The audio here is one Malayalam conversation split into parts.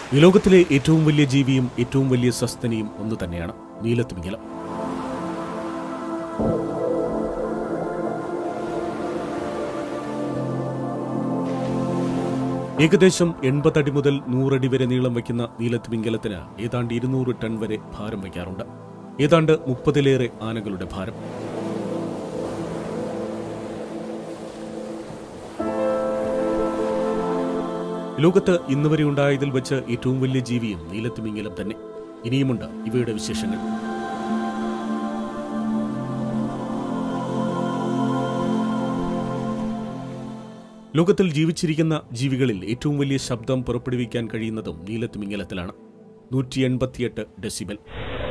ഈ ലോകത്തിലെ ഏറ്റവും വലിയ ജീവിയും ഏറ്റവും വലിയ സസ്തനിയും ഒന്ന് തന്നെയാണ് നീലത്തിമിംഗലം ഏകദേശം എൺപതടി മുതൽ നൂറടി വരെ നീളം വയ്ക്കുന്ന നീലത്തിമിംഗലത്തിന് ഏതാണ്ട് ഇരുന്നൂറ് ടൺ വരെ ഭാരം വയ്ക്കാറുണ്ട് ഏതാണ്ട് മുപ്പതിലേറെ ആനകളുടെ ഭാരം ലോകത്ത് ഇന്ന് വരെ ഉണ്ടായതിൽ വെച്ച് ഏറ്റവും വലിയ ജീവിയും നീലത്തിമിംഗലം തന്നെ ഇനിയുമുണ്ട് ഇവയുടെ വിശേഷങ്ങൾ ലോകത്തിൽ ജീവിച്ചിരിക്കുന്ന ജീവികളിൽ ഏറ്റവും വലിയ ശബ്ദം പുറപ്പെടുവിക്കാൻ കഴിയുന്നതും നീലത്തിമിംഗലത്തിലാണ് നൂറ്റി എൺപത്തിയെട്ട് ഡെസിബൽ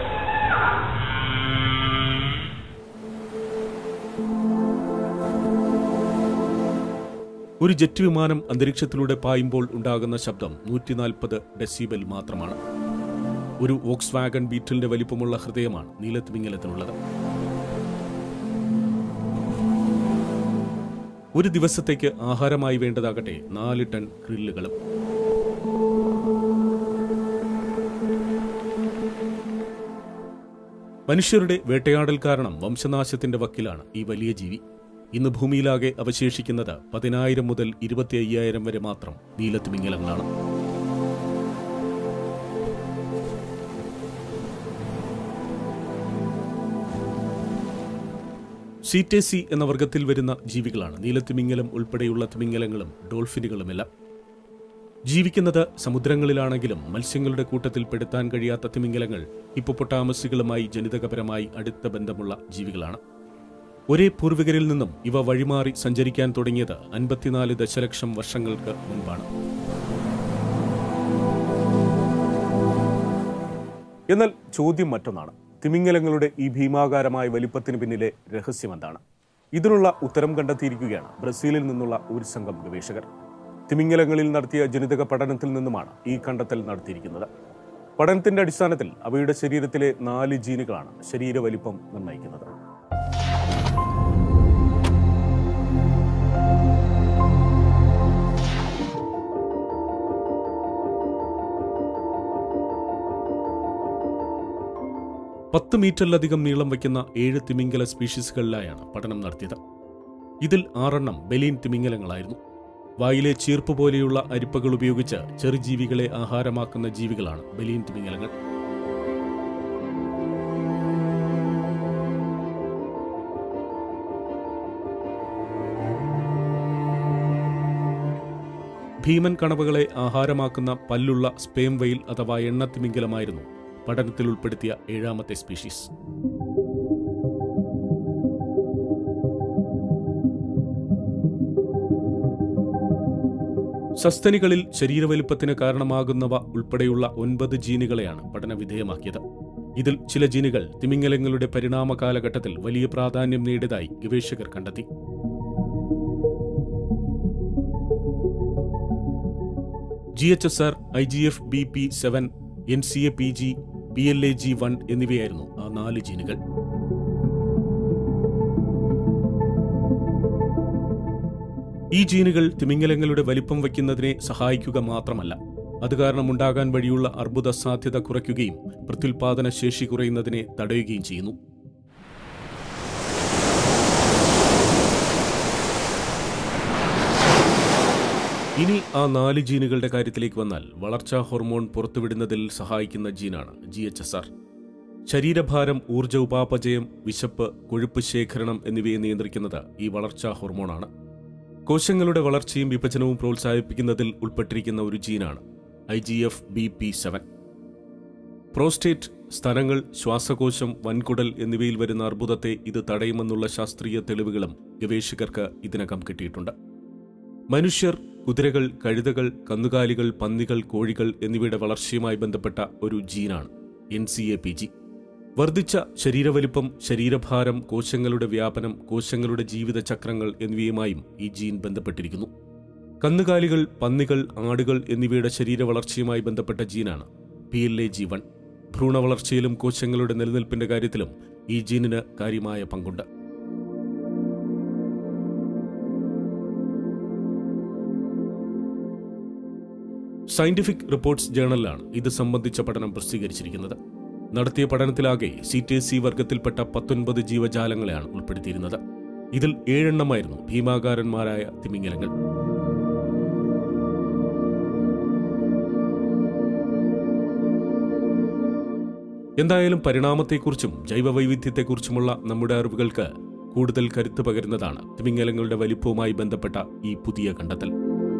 ഒരു ജെറ്റ് വിമാനം അന്തരീക്ഷത്തിലൂടെ പായുമ്പോൾ ഉണ്ടാകുന്ന ശബ്ദം നൂറ്റി നാൽപ്പത് ഡെസിബൽ മാത്രമാണ് ഒരു വോക്സ് വാഗൺ ബീറ്റിലിന്റെ വലിപ്പമുള്ള ഹൃദയമാണ് നീലത്തിമിംഗലത്തിനുള്ളത് ഒരു ദിവസത്തേക്ക് ആഹാരമായി വേണ്ടതാകട്ടെ നാല് ടൺ ഗ്രില്ലുകളും മനുഷ്യരുടെ വേട്ടയാടൽ കാരണം വംശനാശത്തിന്റെ വക്കിലാണ് ഈ വലിയ ജീവി ഇന്ന് ഭൂമിയിലാകെ അവശേഷിക്കുന്നത് പതിനായിരം മുതൽ ഇരുപത്തി അയ്യായിരം വരെ മാത്രം നീലത്തിമിംഗലങ്ങളാണ് സീറ്റേസി എന്ന വർഗത്തിൽ വരുന്ന ജീവികളാണ് നീലത്തിമിംഗലം ഉൾപ്പെടെയുള്ള തിമിംഗലങ്ങളും ഡോൾഫിനുകളുമെല്ലാം ജീവിക്കുന്നത് സമുദ്രങ്ങളിലാണെങ്കിലും മത്സ്യങ്ങളുടെ കൂട്ടത്തിൽ പെടുത്താൻ കഴിയാത്ത തിമിംഗലങ്ങൾ ഹിപ്പൊപ്പൊട്ടാമസുകളുമായി ജനിതകപരമായി അടുത്ത ബന്ധമുള്ള ജീവികളാണ് ഒരേ പൂർവികരിൽ നിന്നും ഇവ വഴിമാറി സഞ്ചരിക്കാൻ തുടങ്ങിയത് അൻപത്തിനാല് ദശലക്ഷം വർഷങ്ങൾക്ക് മുൻപാണ് എന്നാൽ ചോദ്യം മറ്റൊന്നാണ് തിമിംഗലങ്ങളുടെ ഈ ഭീമാകാരമായ വലിപ്പത്തിന് പിന്നിലെ രഹസ്യം എന്താണ് ഇതിനുള്ള ഉത്തരം കണ്ടെത്തിയിരിക്കുകയാണ് ബ്രസീലിൽ നിന്നുള്ള ഒരു സംഘം ഗവേഷകർ തിമിംഗലങ്ങളിൽ നടത്തിയ ജനിതക പഠനത്തിൽ നിന്നുമാണ് ഈ കണ്ടെത്തൽ നടത്തിയിരിക്കുന്നത് പഠനത്തിന്റെ അടിസ്ഥാനത്തിൽ അവയുടെ ശരീരത്തിലെ നാല് ജീനുകളാണ് ശരീരവലിപ്പം നിർണ്ണയിക്കുന്നത് പത്ത് മീറ്ററിലധികം നീളം വയ്ക്കുന്ന ഏഴ് തിമിംഗല സ്പീഷീസുകളിലായാണ് പഠനം നടത്തിയത് ഇതിൽ ആറെണ്ണം ബലീൻ തിമിംഗലങ്ങളായിരുന്നു വായിലെ ചീർപ്പ് പോലെയുള്ള അരിപ്പകൾ ഉപയോഗിച്ച് ചെറുജീവികളെ ആഹാരമാക്കുന്ന ജീവികളാണ് ബലീൻ തിമിംഗലങ്ങൾ ഭീമൻ കണവകളെ ആഹാരമാക്കുന്ന പല്ലുള്ള സ്പേം വെയിൽ അഥവാ എണ്ണത്തിമിംഗലമായിരുന്നു പഠനത്തിൽ ഉൾപ്പെടുത്തിയ ഏഴാമത്തെ സ്പീഷീസ് സസ്തനികളിൽ ശരീരവലുപ്പത്തിന് കാരണമാകുന്നവ ഉൾപ്പെടെയുള്ള ഒൻപത് ജീനുകളെയാണ് പഠന വിധേയമാക്കിയത് ഇതിൽ ചില ജീനുകൾ തിമിംഗലങ്ങളുടെ പരിണാമ കാലഘട്ടത്തിൽ വലിയ പ്രാധാന്യം നേടിയതായി ഗവേഷകർ കണ്ടെത്തി G H S R I G F B P seven N C A P G P L A G one എന്നിവയായിരുന്നു ആ നാല് ജീനുകൾ ഈ ജീനുകൾ തിമിംഗലങ്ങളുടെ വലിപ്പം വയ്ക്കുന്നതിനെ സഹായിക്കുക മാത്രമല്ല അത് കാരണം ഉണ്ടാകാൻ വഴിയുള്ള അർബുദ സാധ്യത കുറയ്ക്കുകയും പ്രത്യുൽപാദന ശേഷി കുറയുന്നതിനെ തടയുകയും ചെയ്യുന്നു ഇനി ആ നാല് ജീനുകളുടെ കാര്യത്തിലേക്ക് വന്നാൽ വളർച്ചാ ഹോർമോൺ പുറത്തുവിടുന്നതിൽ സഹായിക്കുന്ന ജീനാണ് ജി എച്ച് എസ് ആർ ശരീരഭാരം ഊർജ്ജ ഉപാപചയം വിശപ്പ് കൊഴുപ്പ് ശേഖരണം എന്നിവയെ നിയന്ത്രിക്കുന്നത് ഈ വളർച്ചാ ഹോർമോണാണ് കോശങ്ങളുടെ വളർച്ചയും വിഭജനവും പ്രോത്സാഹിപ്പിക്കുന്നതിൽ ഉൾപ്പെട്ടിരിക്കുന്ന ഒരു ജീനാണ് I G F B P seven prostate സ്തനങ്ങൾ ശ്വാസകോശം വൻകുടൽ എന്നിവയിൽ വരുന്ന അർബുദത്തെ ഇത് തടയുമെന്നുള്ള ശാസ്ത്രീയ തെളിവുകളും ഗവേഷകർക്ക് ഇതിനകം കിട്ടിയിട്ടുണ്ട് മനുഷ്യർ കുതിരകൾ കഴുതകൾ കന്നുകാലികൾ പന്നികൾ കോഴികൾ എന്നിവയുടെ വളർച്ചയുമായി ബന്ധപ്പെട്ട ഒരു ജീനാണ് N C A P G വർദ്ധിച്ച ശരീരവലിപ്പം ശരീരഭാരം കോശങ്ങളുടെ വ്യാപനം കോശങ്ങളുടെ ജീവിതചക്രങ്ങൾ എന്നിവയുമായും ഈ ജീൻ ബന്ധപ്പെട്ടിരിക്കുന്നു കന്നുകാലികൾ പന്നികൾ ആടുകൾ എന്നിവയുടെ ശരീര വളർച്ചയുമായി ബന്ധപ്പെട്ട ജീനാണ് P L A G one ഭ്രൂണവളർച്ചയിലും കോശങ്ങളുടെ നിലനിൽപ്പിന്റെ കാര്യത്തിലും ഈ ജീനിന് കാര്യമായ പങ്കുണ്ട് സയന്റിഫിക് റിപ്പോർട്ട്സ് ജേണലിലാണ് ഇത് സംബന്ധിച്ച പഠനം പ്രസിദ്ധീകരിച്ചിരിക്കുന്നത് നടത്തിയ പഠനത്തിലാകെ സീറ്റേസി വർഗത്തിൽപ്പെട്ട പത്തൊൻപത് ജീവജാലങ്ങളെയാണ് ഉൾപ്പെടുത്തിയിരുന്നത് ഇതിൽ ഏഴെണ്ണമായിരുന്നു ഭീമാകാരന്മാരായ തിമിംഗലങ്ങൾ എന്തായാലും പരിണാമത്തെക്കുറിച്ചും ജൈവവൈവിധ്യത്തെക്കുറിച്ചുമുള്ള നമ്മുടെ അറിവുകൾക്ക് കൂടുതൽ കരുത്ത് പകരുന്നതാണ് തിമിംഗലങ്ങളുടെ വലിപ്പവുമായി ബന്ധപ്പെട്ട ഈ പുതിയ കണ്ടെത്തൽ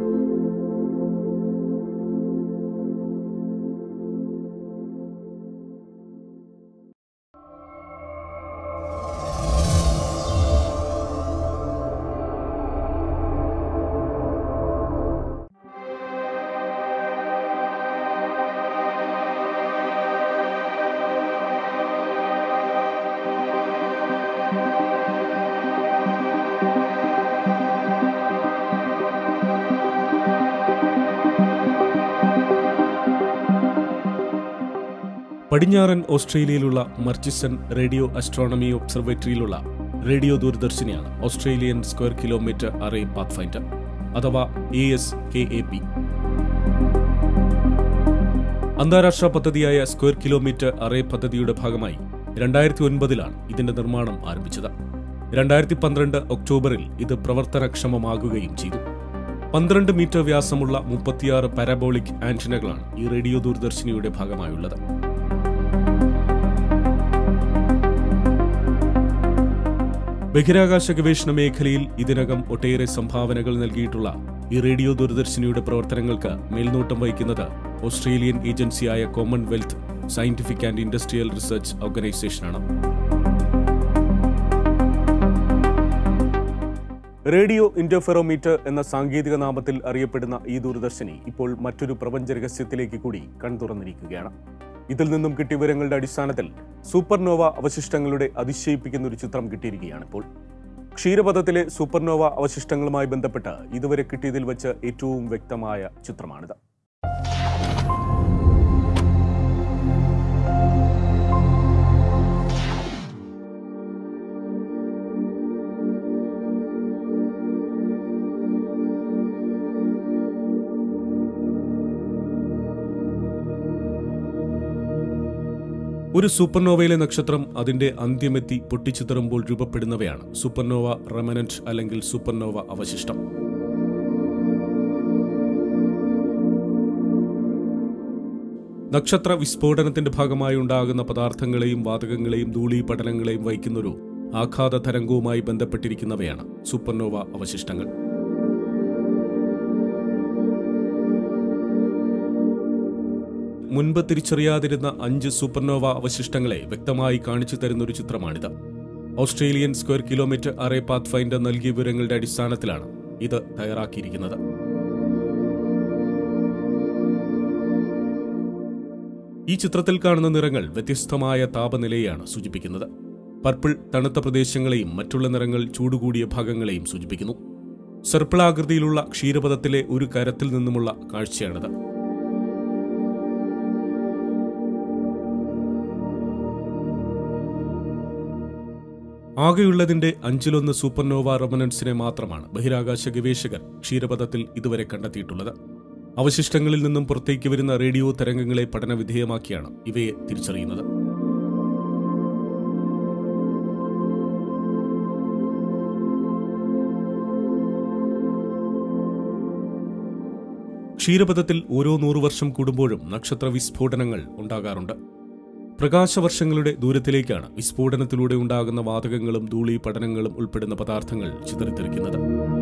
പടിഞ്ഞാറൻ ഓസ്ട്രേലിയയിലുള്ള മർച്ചിസൺ റേഡിയോ അസ്ട്രോണമി ഒബ്സർവേറ്ററിയിലുള്ള റേഡിയോ ദൂരദർശിനിയാണ് Australian square kilometre array pathfinder അഥവാ A S K A P അന്താരാഷ്ട്ര പദ്ധതിയായ സ്ക്വയർ കിലോമീറ്റർ അറേ പദ്ധതിയുടെ ഭാഗമായി രണ്ടായിരത്തി ഒൻപതിലാണ് ഇതിന്റെ നിർമ്മാണം ആരംഭിച്ചത് രണ്ടായിരത്തി പന്ത്രണ്ട് ഒക്ടോബറിൽ ഇത് പ്രവർത്തനക്ഷമമാകുകയും ചെയ്തു പന്ത്രണ്ട് മീറ്റർ വ്യാസമുള്ള മുപ്പത്തിയാറ് പാരാബോളിക് ആന്റിനകളാണ് ഈ റേഡിയോ ദൂരദർശിനിയുടെ ഭാഗമായുള്ളത് ബഹിരാകാശ ഗവേഷണ മേഖലയിൽ ഇതിനകം ഒട്ടേറെ സംഭാവനകൾ നൽകിയിട്ടുള്ള ഈ റേഡിയോ ദൂരദർശിനിയുടെ പ്രവർത്തനങ്ങൾക്ക് മേൽനോട്ടം വഹിക്കുന്നത് ഓസ്ട്രേലിയൻ ഏജൻസിയായ Commonwealth scientific and industrial research ഓർഗനൈസേഷനാണ് റേഡിയോ ഇന്റർഫെറോമീറ്റർ എന്ന സാങ്കേതിക നാമത്തിൽ അറിയപ്പെടുന്ന ഈ ദൂരദർശിനി ഇപ്പോൾ മറ്റൊരു പ്രപഞ്ച രഹസ്യത്തിലേക്ക് കൂടി കൺതുറന്നിരിക്കുകയാണ് ഇതിൽ നിന്നും കിട്ടിയ വിവരങ്ങളുടെ അടിസ്ഥാനത്തിൽ സൂപ്പർനോവ അവശിഷ്ടങ്ങളുടെ അതിശയിപ്പിക്കുന്ന ഒരു ചിത്രം കിട്ടിയിരിക്കുകയാണ് ഇപ്പോൾ ക്ഷീരപഥത്തിലെ സൂപ്പർനോവ അവശിഷ്ടങ്ങളുമായി ബന്ധപ്പെട്ട് ഇതുവരെ കിട്ടിയതിൽ വെച്ച് ഏറ്റവും വ്യക്തമായ ചിത്രമാണിത് ഒരു സൂപ്പർനോവയിലെ നക്ഷത്രം അതിന്റെ അന്ത്യമെത്തി പൊട്ടിച്ചിതറുമ്പോൾ രൂപപ്പെടുന്നവയാണ് സൂപ്പർനോവ റെമനന്റ് അല്ലെങ്കിൽ സൂപ്പർനോവ അവശിഷ്ടം നക്ഷത്ര വിസ്ഫോടനത്തിന്റെ ഭാഗമായി ഉണ്ടാകുന്ന പദാർത്ഥങ്ങളെയും വാതകങ്ങളെയും ധൂളി പടലങ്ങളെയും വഹിക്കുന്നൊരു ആഘാത തരംഗവുമായി ബന്ധപ്പെട്ടിരിക്കുന്നവയാണ് സൂപ്പർനോവ അവശിഷ്ടങ്ങൾ മുൻപ് തിരിച്ചറിയാതിരുന്ന അഞ്ച് സൂപ്പർനോവ അവശിഷ്ടങ്ങളെ വ്യക്തമായി കാണിച്ചു തരുന്ന ഒരു ചിത്രമാണിത് Australian square kilometre array pathfinder നൽകിയ വിവരങ്ങളുടെ അടിസ്ഥാനത്തിലാണ് ഇത് തയ്യാറാക്കിയിരിക്കുന്നത് ഈ ചിത്രത്തിൽ കാണുന്ന നിറങ്ങൾ വ്യത്യസ്തമായ താപനിലയെയാണ് സൂചിപ്പിക്കുന്നത് പർപ്പിൾ തണുത്ത പ്രദേശങ്ങളെയും മറ്റുള്ള നിറങ്ങൾ ചൂടുകൂടിയ ഭാഗങ്ങളെയും സൂചിപ്പിക്കുന്നു സർപ്പിളാകൃതിയിലുള്ള ക്ഷീരപഥത്തിലെ ഒരു കരത്തിൽ നിന്നുമുള്ള കാഴ്ചയാണിത് ആകെയുള്ളതിന്റെ അഞ്ചിലൊന്ന് സൂപ്പർനോവ റെമനൻസിനെ മാത്രമാണ് ബഹിരാകാശ ഗവേഷകർ ക്ഷീരപഥത്തിൽ ഇതുവരെ കണ്ടെത്തിയിട്ടുള്ളത് അവശിഷ്ടങ്ങളിൽ നിന്നും പുറത്തേക്ക് വരുന്ന റേഡിയോ തരംഗങ്ങളെ പഠനവിധേയമാക്കിയാണ് ഇവയെ തിരിച്ചറിയുന്നത് ക്ഷീരപഥത്തിൽ ഓരോ നൂറു വർഷം കൂടുമ്പോഴും നക്ഷത്ര വിസ്ഫോടനങ്ങൾ ഉണ്ടാകാറുണ്ട് പ്രകാശവർഷങ്ങളുടെ ദൂരത്തിലേക്കാണ് വിസ്ഫോടനത്തിലൂടെ ഉണ്ടാകുന്ന വാതകങ്ങളും ധൂളി പഠനങ്ങളും ഉൾപ്പെടുന്ന പദാർത്ഥങ്ങൾ ചിതറിത്തെറിക്കുന്നത്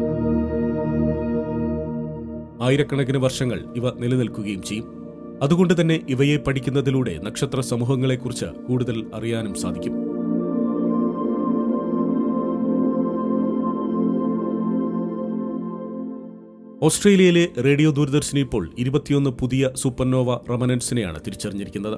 ആയിരക്കണക്കിന് വർഷങ്ങൾ ഇവ നിലനിൽക്കുകയും ചെയ്യും അതുകൊണ്ട് തന്നെ ഇവയെ പഠിക്കുന്നതിലൂടെ നക്ഷത്ര സമൂഹങ്ങളെക്കുറിച്ച് കൂടുതൽ അറിയാനും സാധിക്കും ഓസ്ട്രേലിയയിലെ റേഡിയോ ദൂരദർശിനി ഇപ്പോൾ ഇരുപത്തിയൊന്ന് പുതിയ സൂപ്പർനോവ റമനൻസിനെയാണ് തിരിച്ചറിഞ്ഞിരിക്കുന്നത്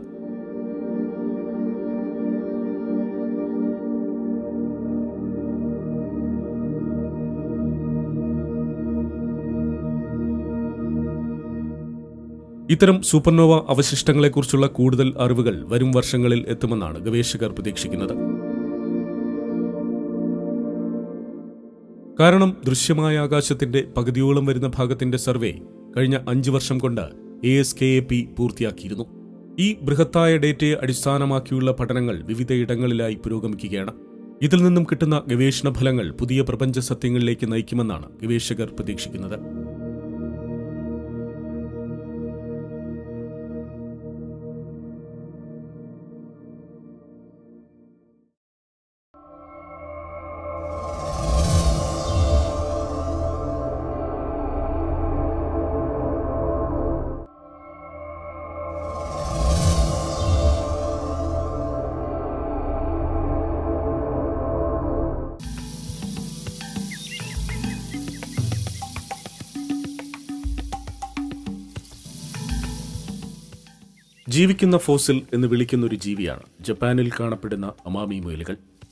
ഇത്തരം സൂപ്പർനോവ അവശിഷ്ടങ്ങളെക്കുറിച്ചുള്ള കൂടുതൽ അറിവുകൾ വരും വർഷങ്ങളിൽ എത്തുമെന്നാണ് ഗവേഷകർ പ്രതീക്ഷിക്കുന്നത് കാരണം ദൃശ്യമായ ആകാശത്തിന്റെ പകുതിയോളം വരുന്ന ഭാഗത്തിന്റെ സർവേ കഴിഞ്ഞ അഞ്ചു വർഷം കൊണ്ട് A S K A P പൂർത്തിയാക്കിയിരുന്നു ഈ ബൃഹത്തായ ഡേറ്റയെ അടിസ്ഥാനമാക്കിയുള്ള പഠനങ്ങൾ വിവിധയിടങ്ങളിലായി പുരോഗമിക്കുകയാണ് ഇതിൽ നിന്നും കിട്ടുന്ന ഗവേഷണ ഫലങ്ങൾ പുതിയ പ്രപഞ്ച സത്യങ്ങളിലേക്ക് നയിക്കുമെന്നാണ് ഗവേഷകർ പ്രതീക്ഷിക്കുന്നത് ജീവിക്കുന്ന ഫോസിൽ എന്ന് വിളിക്കുന്ന ഒരു ജീവിയാണ് ജപ്പാനിൽ കാണപ്പെടുന്ന അമാമി മുയലുകൾ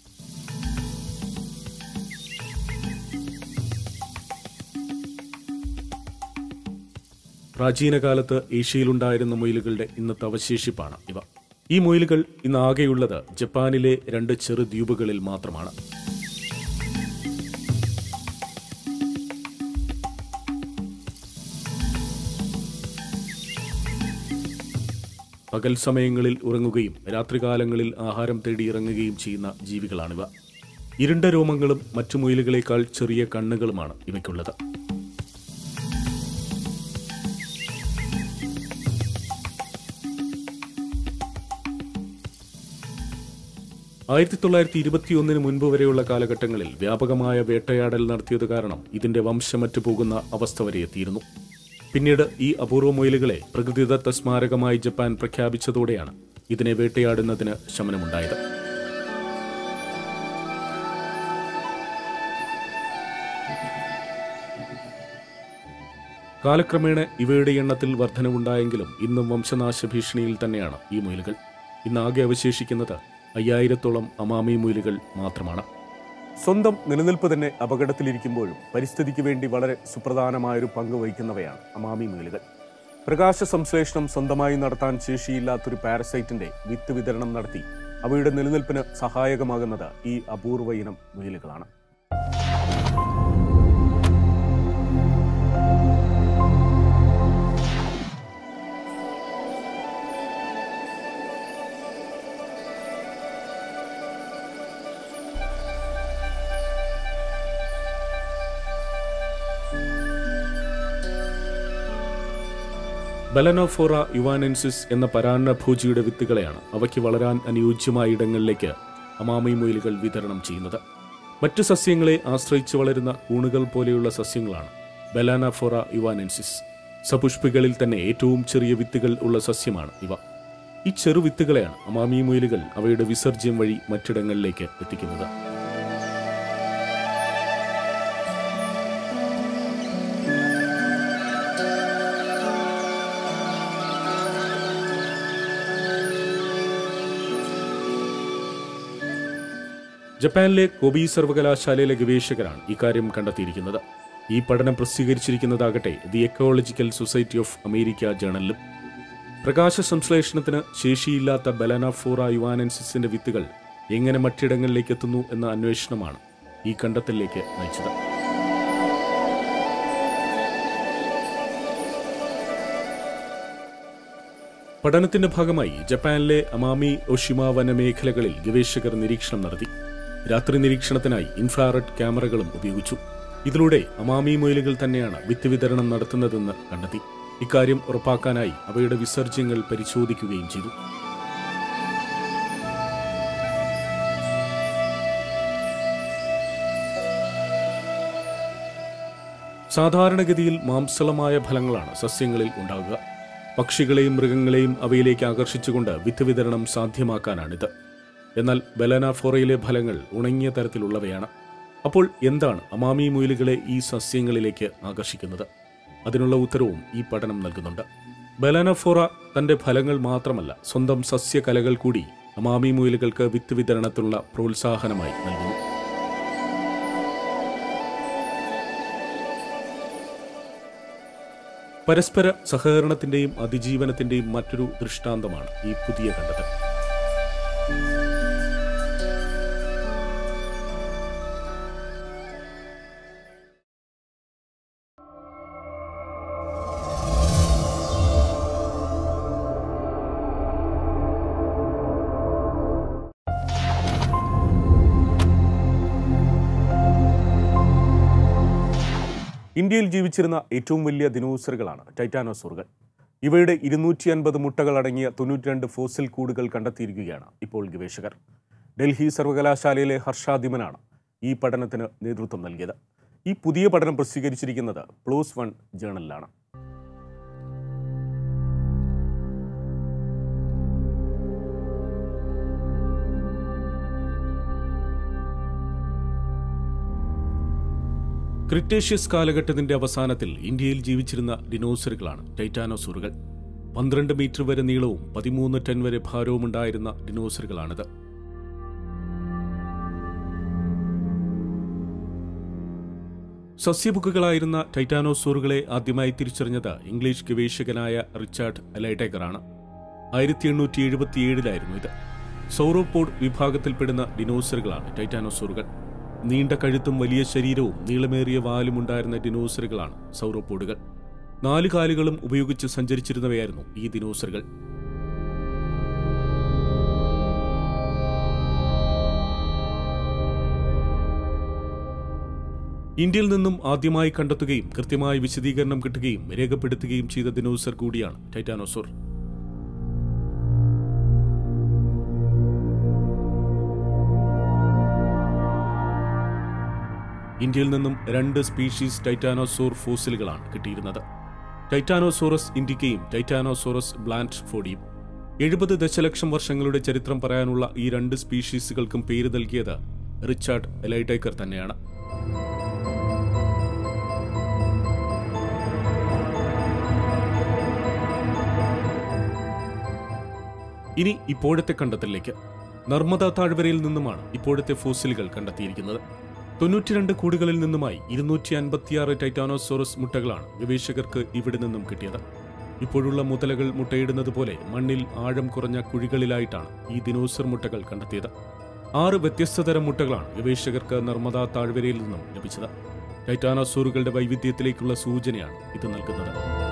പ്രാചീന കാലത്ത് ഏഷ്യയിലുണ്ടായിരുന്ന മുയലുകളുടെ ഇന്നത്തെ അവശേഷിപ്പാണ് ഇവ ഈ മുയലുകൾ ഇന്ന് ആകെയുള്ളത് ജപ്പാനിലെ രണ്ട് ചെറു ദ്വീപുകളിൽ മാത്രമാണ് പകൽ സമയങ്ങളിൽ ഉറങ്ങുകയും രാത്രികാലങ്ങളിൽ ആഹാരം തേടി ഇറങ്ങുകയും ചെയ്യുന്ന ജീവികളാണിവ ഇരുണ്ട രോമങ്ങളും മറ്റു മുയലുകളേക്കാൾ ചെറിയ കണ്ണുകളുമാണ് ഇവയ്ക്കുള്ളത് ആയിരത്തി തൊള്ളായിരത്തി ഇരുപത്തിയൊന്നിന് മുൻപ് വരെയുള്ള കാലഘട്ടങ്ങളിൽ വ്യാപകമായ വേട്ടയാടൽ നടത്തിയത് കാരണം ഇതിന്റെ വംശമറ്റു പോകുന്ന അവസ്ഥ വരെ എത്തിയിരുന്നു പിന്നീട് ഈ അപൂർവ മുയലുകളെ പ്രകൃതിദത്ത സ്മാരകമായി ജപ്പാൻ പ്രഖ്യാപിച്ചതോടെയാണ് ഇതിനെ വേട്ടയാടുന്നതിന് ശമനമുണ്ടായത് കാലക്രമേണ ഇവയുടെ എണ്ണത്തിൽ വർധനവുണ്ടായെങ്കിലും ഇന്നും വംശനാശ ഭീഷണിയിൽ തന്നെയാണ് ഈ മുയലുകൾ ഇന്ന് ആകെ അവശേഷിക്കുന്നത് അയ്യായിരത്തോളം അമാമി മുയലുകൾ മാത്രമാണ് സ്വന്തം നിലനിൽപ്പ് തന്നെ അപകടത്തിലിരിക്കുമ്പോഴും പരിസ്ഥിതിക്ക് വേണ്ടി വളരെ സുപ്രധാനമായൊരു പങ്ക് വഹിക്കുന്നവയാണ് അമാമി മുയലുകൾ പ്രകാശ സംശ്ലേഷണം സ്വന്തമായി നടത്താൻ ശേഷിയില്ലാത്തൊരു പാരസൈറ്റിന്റെ വിത്ത് വിതരണം നടത്തി അവയുടെ നിലനിൽപ്പിന് സഹായകമാകുന്നത് ഈ അപൂർവ ഇനം മുയലുകളാണ് ബലനോഫോറ യുവാനെൻസിസ് എന്ന പരാന്നഭൂജിയുടെ വിത്തുകളെയാണ് അവയ്ക്ക് വളരാൻ അനുയോജ്യമായ ഇടങ്ങളിലേക്ക് അമാമി മുയലുകൾ വിതരണം ചെയ്യുന്നത് മറ്റു സസ്യങ്ങളെ ആശ്രയിച്ച് വളരുന്ന കൂണുകൾ പോലെയുള്ള സസ്യങ്ങളാണ് ബലാനാഫോറ യുവാനെൻസിസ് സപുഷ്പികളിൽ തന്നെ ഏറ്റവും ചെറിയ വിത്തുകൾ ഉള്ള സസ്യമാണ് ഇവ ഈ ചെറു വിത്തുകളെയാണ് അമാമി മുയലുകൾ അവയുടെ വിസർജ്യം വഴി മറ്റിടങ്ങളിലേക്ക് എത്തിക്കുന്നത് ജപ്പാനിലെ കൊബി സർവകലാശാലയിലെ ഗവേഷകരാണ് ഇക്കാര്യം കണ്ടെത്തിയിരിക്കുന്നത് ഈ പഠനം പ്രസിദ്ധീകരിച്ചിരിക്കുന്നതാകട്ടെ the ecological society of America ജേണലിലും പ്രകാശ സംശ്ലേഷണത്തിന് ശേഷിയില്ലാത്ത ബലനാഫോറ യുവാനൻസിസിന്റെ വിത്തുകൾ എങ്ങനെ മറ്റിടങ്ങളിലേക്ക് എത്തുന്നു എന്ന അന്വേഷണമാണ് ഈ കണ്ടെത്തലിലേക്ക് നയിച്ചത് പഠനത്തിന്റെ ഭാഗമായി ജപ്പാനിലെ അമാമി ഒഷിമ വനമേഖലകളിൽ ഗവേഷകർ നിരീക്ഷണം നടത്തി രാത്രി നിരീക്ഷണത്തിനായി ഇൻഫ്രാറെഡ് ക്യാമറകളും ഉപയോഗിച്ചു ഇതിലൂടെ അമാമി മുയലുകൾ തന്നെയാണ് വിത്ത് വിതരണം നടത്തുന്നതെന്ന് കണ്ടെത്തി ഇക്കാര്യം ഉറപ്പാക്കാനായി അവയുടെ വിസർജ്യങ്ങൾ പരിശോധിക്കുകയും ചെയ്തു സാധാരണഗതിയിൽ മാംസളമായ ഫലങ്ങളാണ് സസ്യങ്ങളിൽ ഉണ്ടാകുക പക്ഷികളെയും മൃഗങ്ങളെയും അവയിലേക്ക് ആകർഷിച്ചുകൊണ്ട് വിത്ത് വിതരണം സാധ്യമാക്കാനാണിത് എന്നാൽ ബലനാഫോറയിലെ ഫലങ്ങൾ ഉണങ്ങിയ തരത്തിലുള്ളവയാണ് അപ്പോൾ എന്താണ് അമാമി മുയലുകളെ ഈ സസ്യങ്ങളിലേക്ക് ആകർഷിക്കുന്നത് അതിനുള്ള ഉത്തരവും ഈ പഠനം നൽകുന്നുണ്ട് ബലാനഫോറ തന്റെ ഫലങ്ങൾ മാത്രമല്ല സ്വന്തം സസ്യകലകൾ കൂടി അമാമി മുയലുകൾക്ക് വിത്ത് വിതരണത്തിനുള്ള പ്രോത്സാഹനമായി നൽകുന്നു പരസ്പര സഹകരണത്തിന്റെയും അതിജീവനത്തിന്റെയും മറ്റൊരു ദൃഷ്ടാന്തമാണ് ഈ പുതിയ കണ്ടെത്തൽ ഇന്ത്യയിൽ ജീവിച്ചിരുന്ന ഏറ്റവും വലിയ ദിനോസറുകളാണ് ടൈറ്റാനോസോറുകൾ ഇവയുടെ ഇരുന്നൂറ്റി അൻപത് മുട്ടകൾ അടങ്ങിയ തൊണ്ണൂറ്റിരണ്ട് ഫോസിൽ കൂടുകൾ കണ്ടെത്തിയിരിക്കുകയാണ് ഇപ്പോൾ ഗവേഷകർ ഡൽഹി സർവകലാശാലയിലെ ഹർഷാദിമനാണ് ഈ പഠനത്തിന് നേതൃത്വം നൽകിയത് ഈ പുതിയ പഠനം പ്രസിദ്ധീകരിച്ചിരിക്കുന്നത് പ്ലോസ് വൺ ജേണലിലാണ് ക്രിട്ടേഷ്യസ് കാലഘട്ടത്തിന്റെ അവസാനത്തിൽ ഇന്ത്യയിൽ ജീവിച്ചിരുന്ന ഡിനോസറുകളാണ് ടൈറ്റാനോസോറുകൾ പന്ത്രണ്ട് മീറ്റർ വരെ നീളവും പതിമൂന്ന് ടൺ വരെ ഭാരവും ഉണ്ടായിരുന്ന ഡിനോസറുകളാണിത് സസ്യബുക്കുകളായിരുന്ന ടൈറ്റാനോസോറുകളെ ആദ്യമായി തിരിച്ചറിഞ്ഞത് ഇംഗ്ലീഷ് ഗവേഷകനായ റിച്ചാർഡ് എലൈഡേക്കറാണ് ആയിരത്തി എണ്ണൂറ്റി എഴുപത്തിയേഴിലായിരുന്നു ഇത് സൗറോപോഡ് വിഭാഗത്തിൽപ്പെടുന്ന ഡിനോസറുകളാണ് ടൈറ്റാനോസോറുകൾ നീണ്ട കഴുത്തും വലിയ ശരീരവും നീളമേറിയ വാലും ഉണ്ടായിരുന്ന ഡിനോസറുകളാണ് സൗറോപോഡുകൾ നാല് കാലുകളും ഉപയോഗിച്ച് സഞ്ചരിച്ചിരുന്നവയായിരുന്നു ഈ ദിനോസറുകൾ ഇന്ത്യയിൽ നിന്നും ആദ്യമായി കണ്ടെത്തുകയും കൃത്യമായ വിശദീകരണം കിട്ടുകയും രേഖപ്പെടുത്തുകയും ചെയ്ത ദിനോസർ കൂടിയാണ് ടൈറ്റാനോസോർ ഇന്ത്യയിൽ നിന്നും രണ്ട് സ്പീഷീസ് ടൈറ്റാനോസോർ ഫോസിലുകളാണ് കിട്ടിയിരുന്നത് ടൈറ്റാനോസോറസ് ഇൻഡിക്കയും ടൈറ്റാനോസോറസ് ബ്ലാൻഡ് ഫോഡിയും എഴുപത് ദശലക്ഷം വർഷങ്ങളുടെ ചരിത്രം പറയാനുള്ള ഈ രണ്ട് സ്പീഷീസുകൾക്കും പേര് നൽകിയത് റിച്ചാർഡ് എലൈഡേക്കർ തന്നെയാണ് ഇനി ഇപ്പോഴത്തെ കണ്ടെത്തലിലേക്ക് നർമ്മദ താഴ്വരയിൽ നിന്നുമാണ് ഇപ്പോഴത്തെ ഫോസിലുകൾ കണ്ടെത്തിയിരിക്കുന്നത് തൊണ്ണൂറ്റിരണ്ട് കൂടുകളിൽ നിന്നുമായി ഇരുന്നൂറ്റി അൻപത്തിയാറ് ടൈറ്റാനോസോറസ് മുട്ടകളാണ് ഗവേഷകർക്ക് ഇവിടെ നിന്നും കിട്ടിയത് ഇപ്പോഴുള്ള മുതലകൾ മുട്ടയിടുന്നത് പോലെ മണ്ണിൽ ആഴം കുറഞ്ഞ കുഴികളിലായിട്ടാണ് ഈ ദിനോസർ മുട്ടകൾ കണ്ടെത്തിയത് ആറ് വ്യത്യസ്ത തരം മുട്ടകളാണ് ഗവേഷകർക്ക് നർമ്മദ താഴ്വരയിൽ നിന്നും ലഭിച്ചത് ടൈറ്റാനോസോറുകളുടെ വൈവിധ്യത്തിലേക്കുള്ള സൂചനയാണ് ഇത് നൽകുന്നത്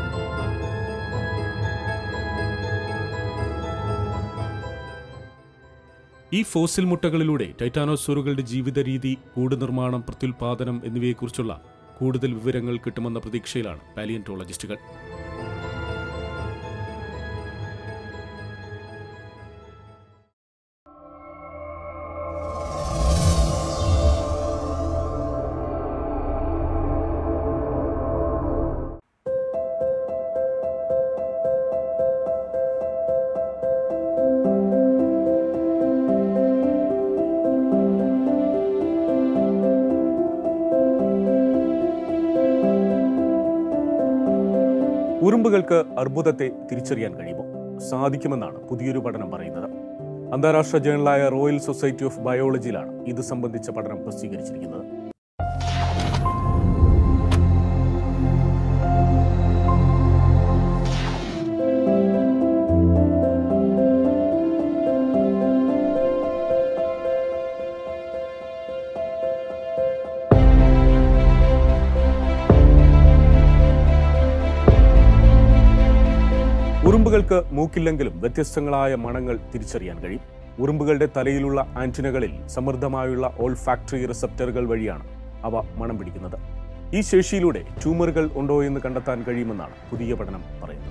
ഈ ഫോസിൽ മുട്ടകളിലൂടെ ടൈറ്റാനോസോറുകളുടെ ജീവിത രീതി കൂട് നിർമ്മാണം പ്രത്യുൽപാദനം എന്നിവയെക്കുറിച്ചുള്ള കൂടുതൽ വിവരങ്ങൾ കിട്ടുമെന്ന പ്രതീക്ഷയിലാണ് പാലിയന്റോളജിസ്റ്റുകൾ ഉറുമ്പുകൾക്ക് അർബുദത്തെ തിരിച്ചറിയാൻ കഴിയുമോ സാധിക്കുമെന്നാണ് പുതിയൊരു പഠനം പറയുന്നത് അന്താരാഷ്ട്ര ജേണലായ റോയൽ സൊസൈറ്റി ഓഫ് ബയോളജിയിലാണ് ഇത് സംബന്ധിച്ച പഠനം പ്രസിദ്ധീകരിച്ചിരിക്കുന്നത് ഉറുമ്പുകൾക്ക് മൂക്കില്ലെങ്കിലും വ്യത്യസ്തങ്ങളായ മണങ്ങൾ തിരിച്ചറിയാൻ കഴിയും ഉറുമ്പുകളുടെ തലയിലുള്ള ആന്റിനകളിൽ സമൃദ്ധമായുള്ള ഓൾ ഫാക്ടറി റിസപ്റ്ററുകൾ വഴിയാണ് അവ മണം പിടിക്കുന്നത് ഈ ശേഷിയിലൂടെ ട്യൂമറുകൾ ഉണ്ടോ എന്ന് കണ്ടെത്താൻ കഴിയുമെന്നാണ് പുതിയ പഠനം പറയുന്നത്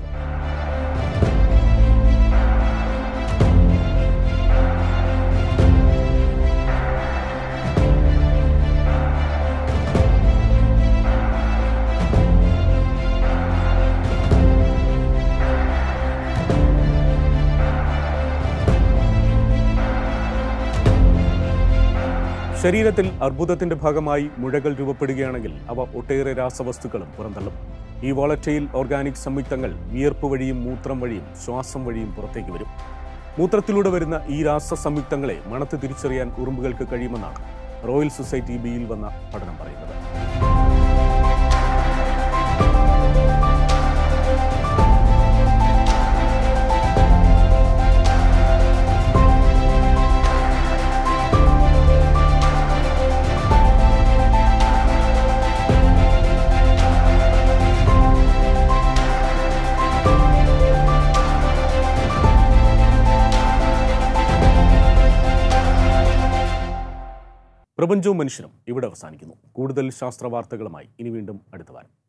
ശരീരത്തിൽ അർബുദത്തിന്റെ ഭാഗമായി മുഴകൾ രൂപപ്പെടുകയാണെങ്കിൽ അവ ഒട്ടേറെ രാസവസ്തുക്കളും പുറന്തള്ളും ഈ വോളറ്റൈൽ ഓർഗാനിക് സംയുക്തങ്ങൾ വിയർപ്പ് വഴിയും മൂത്രം വഴിയും ശ്വാസം വഴിയും പുറത്തേക്ക് വരും മൂത്രത്തിലൂടെ വരുന്ന ഈ രാസ സംയുക്തങ്ങളെ മണത്ത് തിരിച്ചറിയാൻ ഉറുമ്പുകൾക്ക് കഴിയുമെന്നാണ് റോയൽ സൊസൈറ്റി ബിയിൽ വന്ന പഠനം പറയുന്നത് പ്രപഞ്ചവും മനുഷ്യനും ഇവിടെ അവസാനിക്കുന്നു കൂടുതൽ ശാസ്ത്ര വാർത്തകളുമായി ഇനി വീണ്ടും അടുത്ത വാരം